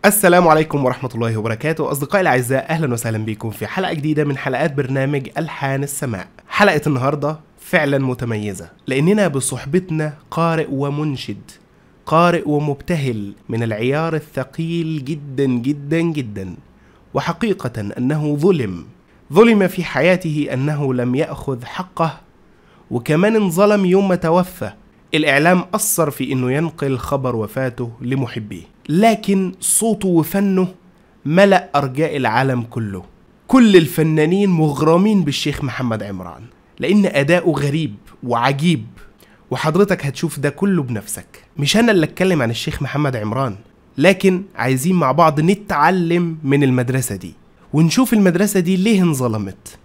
السلام عليكم ورحمة الله وبركاته أصدقائي الأعزاء أهلا وسهلا بكم في حلقة جديدة من حلقات برنامج ألحان السماء حلقة النهاردة فعلا متميزة لأننا بصحبتنا قارئ ومنشد قارئ ومبتهل من العيار الثقيل جدا جدا جدا وحقيقة أنه ظلم ظلم في حياته أنه لم يأخذ حقه وكمان انظلم يوم ما توفى الإعلام أثر في إنه ينقل خبر وفاته لمحبيه لكن صوته وفنه ملأ أرجاء العالم كله كل الفنانين مغرمين بالشيخ محمد عمران لأن أداؤه غريب وعجيب وحضرتك هتشوف ده كله بنفسك مش أنا اللي أتكلم عن الشيخ محمد عمران لكن عايزين مع بعض نتعلم من المدرسة دي ونشوف المدرسة دي ليه انظلمت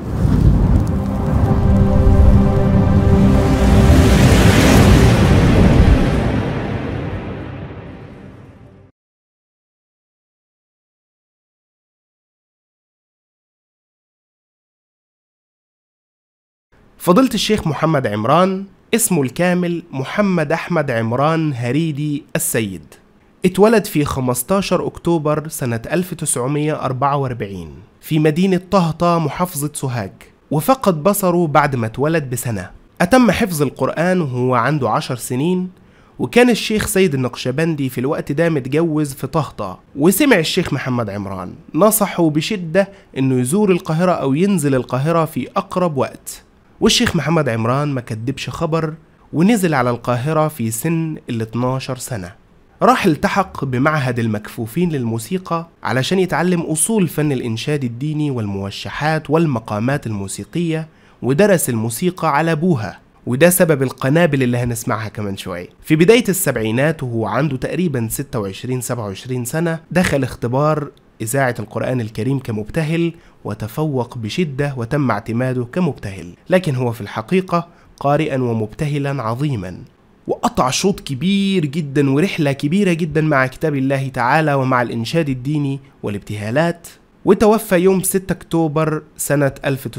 فضيلة الشيخ محمد عمران اسمه الكامل محمد أحمد عمران هريدي السيد اتولد في 15 أكتوبر سنة 1944 في مدينة طهطا محافظة سوهاج وفقد بصره بعد ما اتولد بسنة أتم حفظ القرآن وهو عنده عشر سنين وكان الشيخ سيد النقشبندي في الوقت ده متجوز في طهطا وسمع الشيخ محمد عمران نصحه بشدة انه يزور القاهرة او ينزل القاهرة في اقرب وقت والشيخ محمد عمران ما كدبش خبر ونزل على القاهرة في سن ال 12 سنة راح التحق بمعهد المكفوفين للموسيقى علشان يتعلم أصول فن الإنشاد الديني والموشحات والمقامات الموسيقية ودرس الموسيقى على أبوها وده سبب القنابل اللي هنسمعها كمان شوية في بداية السبعينات وهو عنده تقريبا 26 27 سنة دخل اختبار إذاعة القرآن الكريم كمبتهل وتفوق بشدة وتم اعتماده كمبتهل لكن هو في الحقيقة قارئا ومبتهلا عظيما وقطع شوط كبير جدا ورحلة كبيرة جدا مع كتاب الله تعالى ومع الإنشاد الديني والابتهالات وتوفى يوم 6 أكتوبر سنة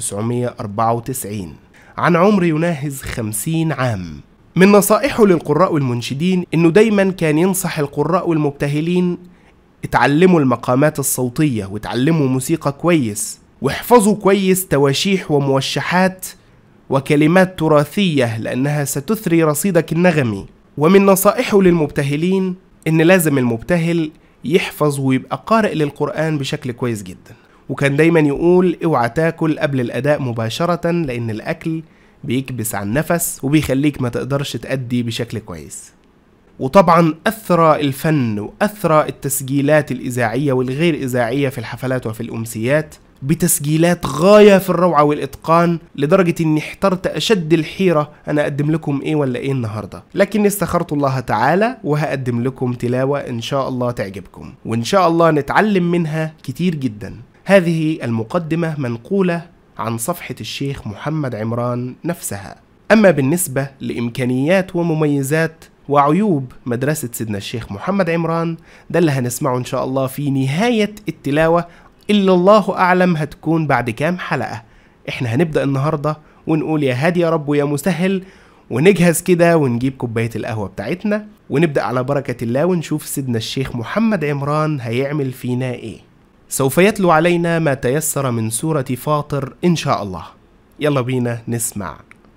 1994 عن عمر يناهز 50 عام من نصائحه للقراء والمنشدين انه دايما كان ينصح القراء والمبتهلين اتعلموا المقامات الصوتية واتعلموا موسيقى كويس واحفظوا كويس تواشيح وموشحات وكلمات تراثية لأنها ستثري رصيدك النغمي ومن نصائحه للمبتهلين إن لازم المبتهل يحفظ ويبقى قارئ للقرآن بشكل كويس جدا وكان دايما يقول اوعى تاكل قبل الأداء مباشرة لأن الأكل بيكبس عن النفس وبيخليك ما تقدرش تأدي بشكل كويس وطبعا أثرى الفن وأثرى التسجيلات الإذاعية والغير إذاعية في الحفلات وفي الأمسيات بتسجيلات غاية في الروعة والإتقان لدرجة إني احترت أشد الحيرة أنا أقدم لكم إيه ولا إيه النهاردة لكني استخرت الله تعالى وهقدم لكم تلاوة إن شاء الله تعجبكم وإن شاء الله نتعلم منها كتير جدا هذه المقدمة منقولة عن صفحة الشيخ محمد عمران نفسها أما بالنسبة لإمكانيات ومميزات وعيوب مدرسة سيدنا الشيخ محمد عمران ده اللي هنسمعه إن شاء الله في نهاية التلاوة إلا الله أعلم هتكون بعد كام حلقة إحنا هنبدأ النهاردة ونقول يا هادي يا رب ويا مسهل ونجهز كده ونجيب كوباية القهوة بتاعتنا ونبدأ على بركة الله ونشوف سيدنا الشيخ محمد عمران هيعمل فينا إيه سوف يتلو علينا ما تيسر من سورة فاطر إن شاء الله يلا بينا نسمع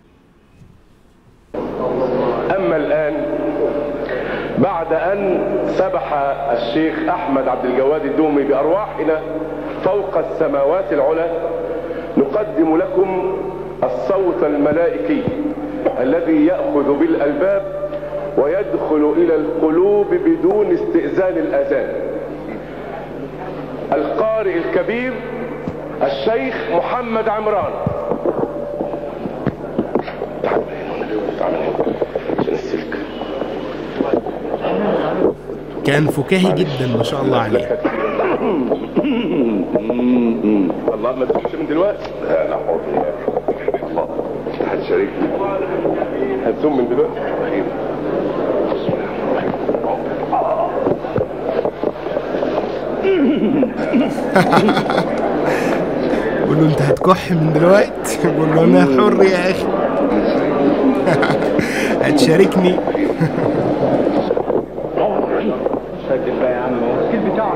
أما الآن بعد أن سبح الشيخ أحمد عبد الجواد الدومي بأرواحنا فوق السماوات العلى نقدم لكم الصوت الملائكي الذي يأخذ بالألباب ويدخل إلى القلوب بدون استئذان الأذان القارئ الكبير الشيخ محمد عمران تعال هنا عشان السلك كان فكاهي جدا ما شاء الله عليه الله ما تقولش من دلوقتي لا لا حاضر الله هتشاركني هتزوم من دلوقتي ايوه قول له انت هتكح من دلوقتي قول له انا حر يا اخي هتشاركني سجل بقى يا عم بتاعك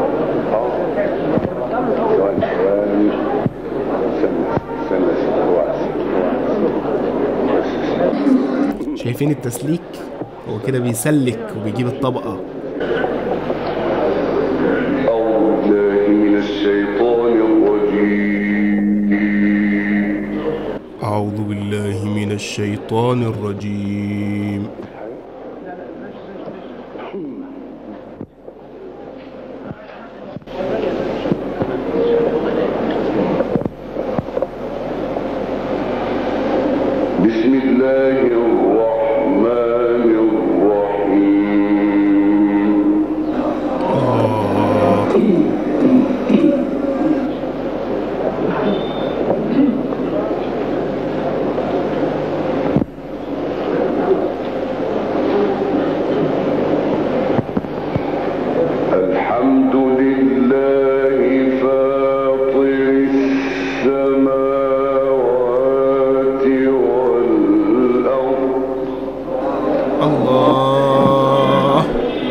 ثواني ثواني استنى استنى استنى هو بس شايفين التسليك هو كده بيسلك وبيجيب الطبقة أعوذ بالله من الشيطان الرجيم أعوذ بالله من الشيطان الرجيم بسم الله الرحمن الرحيم الحمد لله فاطر السماوات والأرض الله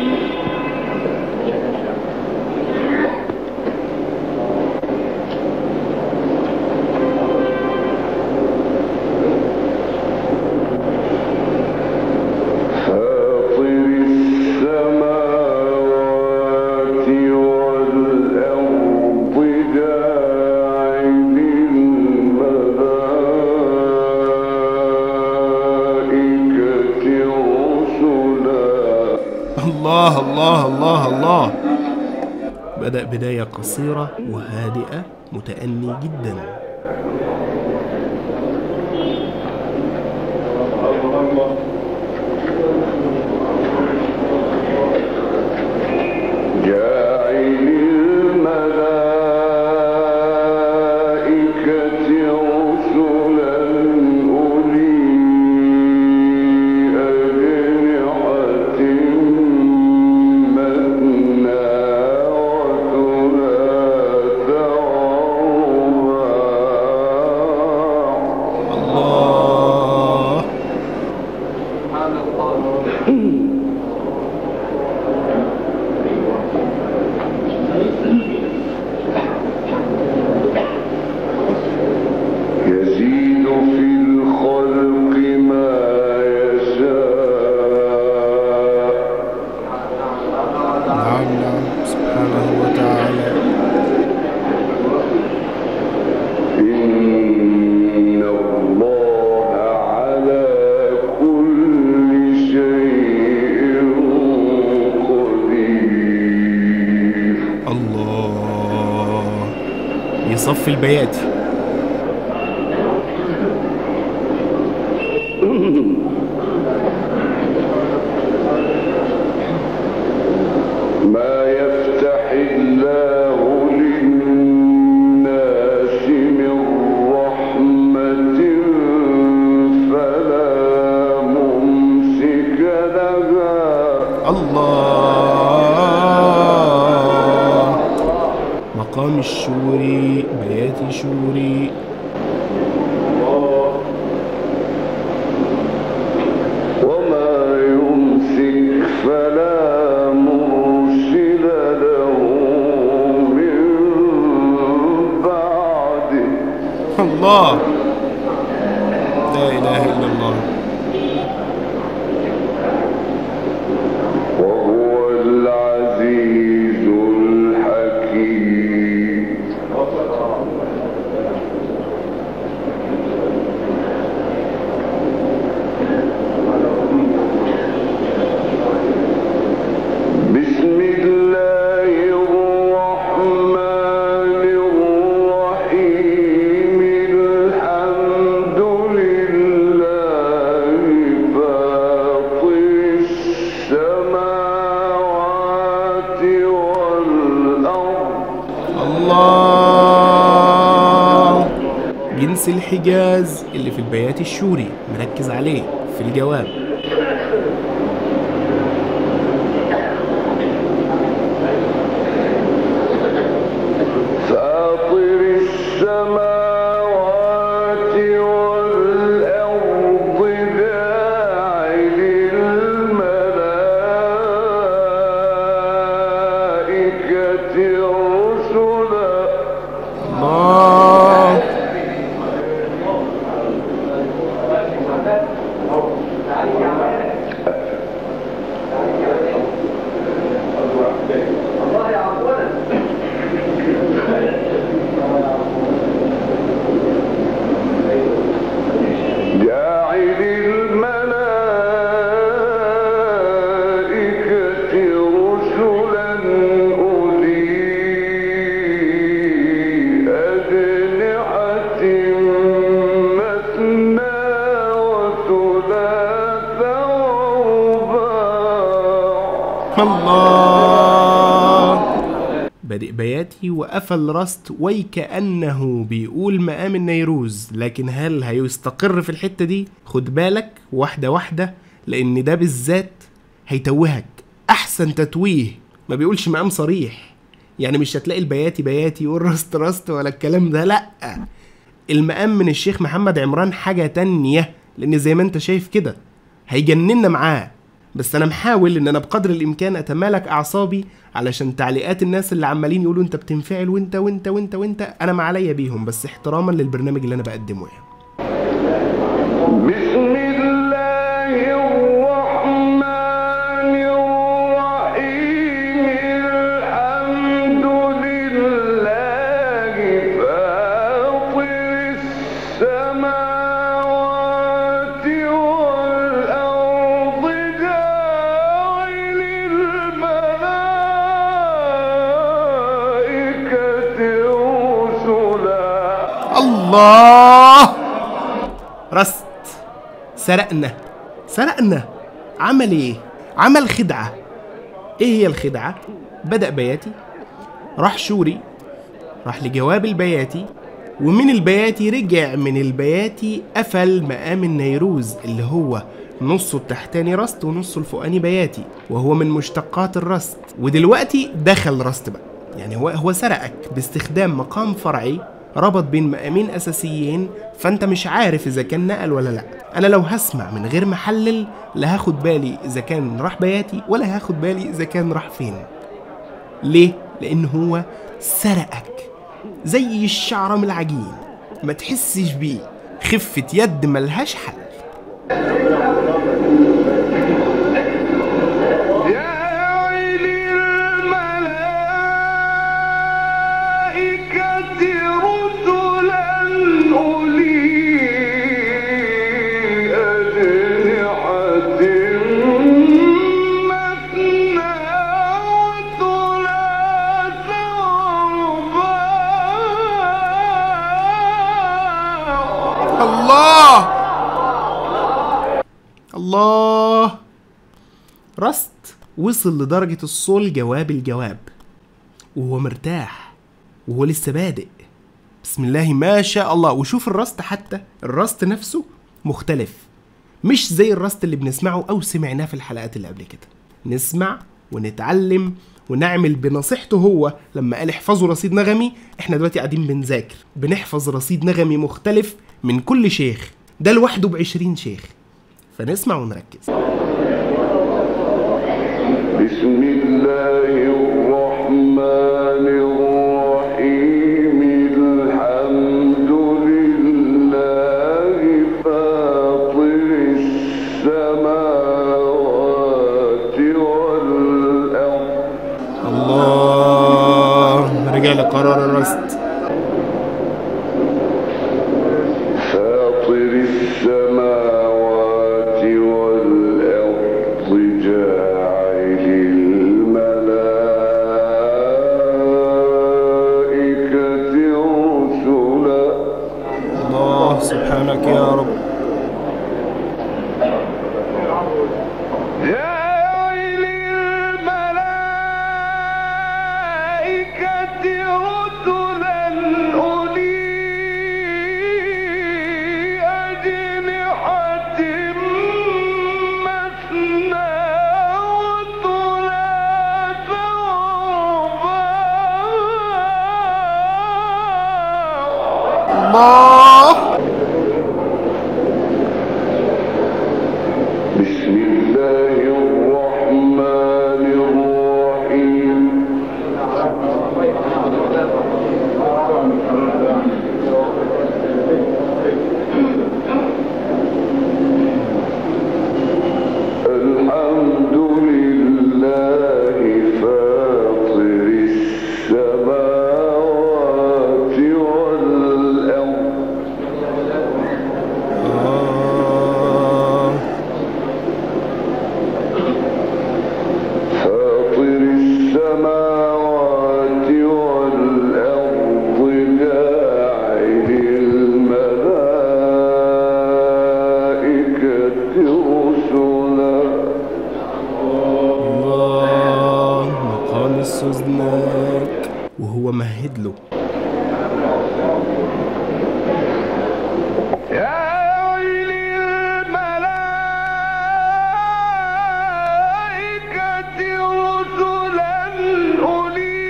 فاطر السماوات والأرض جاعل الملائكة رسلا الله الله الله الله بدأ بداية قصيرة وهادئة متأني جدا جاعل الملائكة رسلا أولي أجنحة مثنى وثلاث ورباع الله يزيد في الخلق ما يشاء نعم نعم سبحانه وتعالى إن الله على كل شيء قدير الله يصفي البياتي ما يفتح الله للناس من رحمة فلا ممسك لها الله مقام الشوري بياتي شوري وما يمسك فلا مرسل له من بعده الله لا إله إلا الله وهو العزيز الحكيم بسم الله الرحمن الرحيم الحمد لله فاطر السماوات والأرض الله جنس الحجاز اللي في البيات الشوري مركز عليه في الجواب فاطر السماوات والأرض جاعل الملائكة الله بادئ بياتي وقفل رست ويكأنه بيقول مقام النيروز لكن هل هيستقر في الحتة دي خد بالك واحدة واحدة لأن ده بالذات هيتوهك أحسن تتويه ما بيقولش مقام صريح يعني مش هتلاقي البياتي بياتي والرست رست ولا الكلام ده لأ المقام من الشيخ محمد عمران حاجة تانية لأن زي ما انت شايف كده هيجننا معاه بس انا محاول ان انا بقدر الامكان اتمالك اعصابي علشان تعليقات الناس اللي عمالين يقولوا انت بتنفعل وانت وانت وانت وانت انا ما عليا بيهم بس احتراما للبرنامج اللي انا بقدمه يعني بسم الله الرحمن الرحيم الحمد لله فاطر السماوات والأرض جاعل الملائكة رسلا الله رست سرقنا سرقنا عمل ايه عمل خدعة ايه هي الخدعة بدأ بياتي راح شوري راح لجواب البياتي ومن البياتي رجع من البياتي قفل مقام النيروز اللي هو نصه التحتاني رست ونصه الفوقاني بياتي وهو من مشتقات الرست ودلوقتي دخل رست بقى يعني هو هو سرقك باستخدام مقام فرعي ربط بين مقامين اساسيين فانت مش عارف اذا كان نقل ولا لا انا لو هسمع من غير ما احلل لا هاخد بالي اذا كان راح بياتي ولا هاخد بالي اذا كان راح فين ليه لان هو سرقك زي الشعره من العجين ما تحسش بيه خفه يد ملهاش حل جاعل الملائكة رسلا أولي أجنحة مثنى وثلاث ورباع الله الله رست وصل لدرجة الصول جواب الجواب وهو مرتاح وهو لسه بادئ بسم الله ما شاء الله وشوف الرست حتى الرست نفسه مختلف مش زي الرست اللي بنسمعه او سمعناه في الحلقات اللي قبل كده نسمع ونتعلم ونعمل بنصيحته هو لما قال احفظوا رصيد نغمي احنا دلوقتي قاعدين بنذاكر بنحفظ رصيد نغمي مختلف من كل شيخ ده لوحده بعشرين شيخ فنسمع ونركز بسم الله الرحمن الرحيم الحمد لله فاطر السماوات والأرض الله رجع لقرار الرست فاطر السماوات والأرض جاعل الملائكة رسلا الله سبحانك يا رب جاعل الملائكة رسلا هناك وهو مهد له يا ويل الملائكة رسلا أولي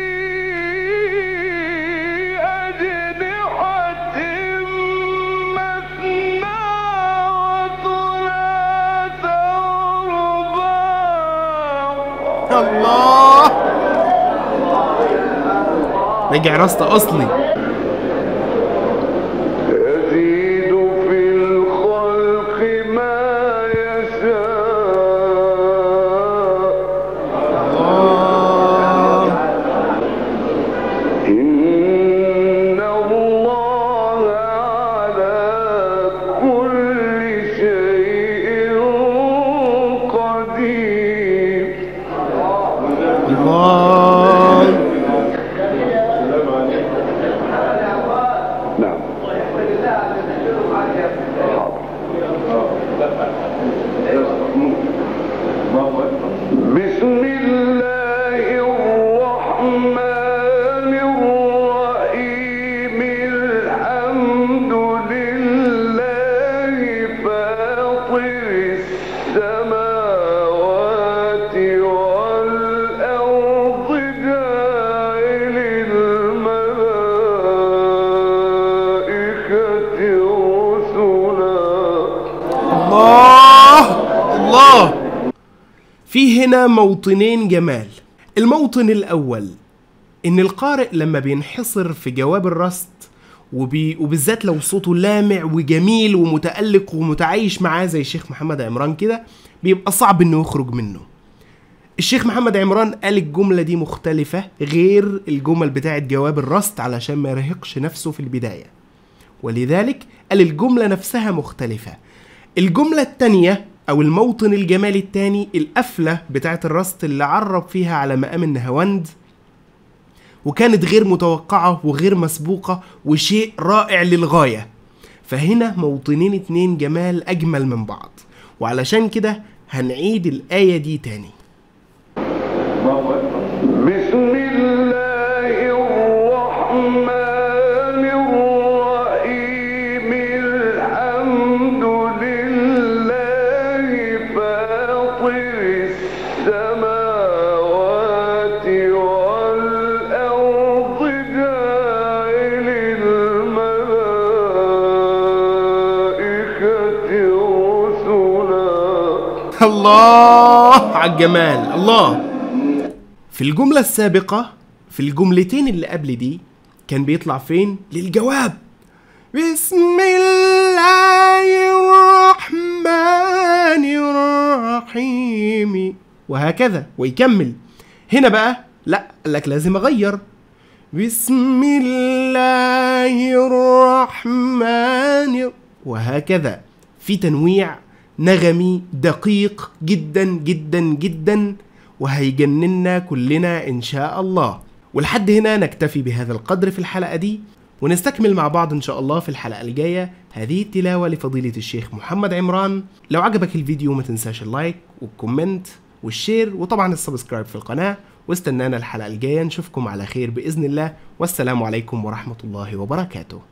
أجنحة مثنى وثلاث ورباع الله رجع راسته اصلي يزيد في الخلق ما يشاء الله إن الله على كل شيء قدير الله نعم بسم الله الرحمن الرحيم الحمد لله فاطر السماوات والأرض جاعل الملائكة رسلا الله الله في هنا موطنين جمال الموطن الأول إن القارئ لما بينحصر في جواب الرصد وبي... وبالذات لو صوته لامع وجميل ومتألق ومتعايش معاه زي الشيخ محمد عمران كده بيبقى صعب إنه يخرج منه الشيخ محمد عمران قال الجملة دي مختلفة غير الجمل بتاعت جواب الرصد علشان ما يرهقش نفسه في البداية ولذلك قال الجملة نفسها مختلفة الجملة التانية أو الموطن الجمالي التاني القفلة بتاعت الرصد اللي عرب فيها على مقام النهاوند وكانت غير متوقعة وغير مسبوقة وشيء رائع للغاية فهنا موطنين اتنين جمال أجمل من بعض وعلشان كده هنعيد الآية دي تاني بسم الله الرحمن الرحيم الحمد لله فاطر السماوات والأرض جاعل الملائكة رسلا الله على الجمال الله في الجملة السابقة في الجملتين اللي قبل دي كان بيطلع فين للجواب بسم الله الرحمن الرحيم وهكذا ويكمل هنا بقى لا قال لك لازم اغير بسم الله الرحمن وهكذا في تنويع نغمي دقيق جدا جدا جدا وهيجننا كلنا ان شاء الله ولحد هنا نكتفي بهذا القدر في الحلقه دي ونستكمل مع بعض ان شاء الله في الحلقه الجايه هذه التلاوه لفضيله الشيخ محمد عمران لو عجبك الفيديو ما تنساش اللايك والكومنت والشير وطبعا السبسكرايب في القناه واستنانا الحلقه الجايه نشوفكم على خير باذن الله والسلام عليكم ورحمه الله وبركاته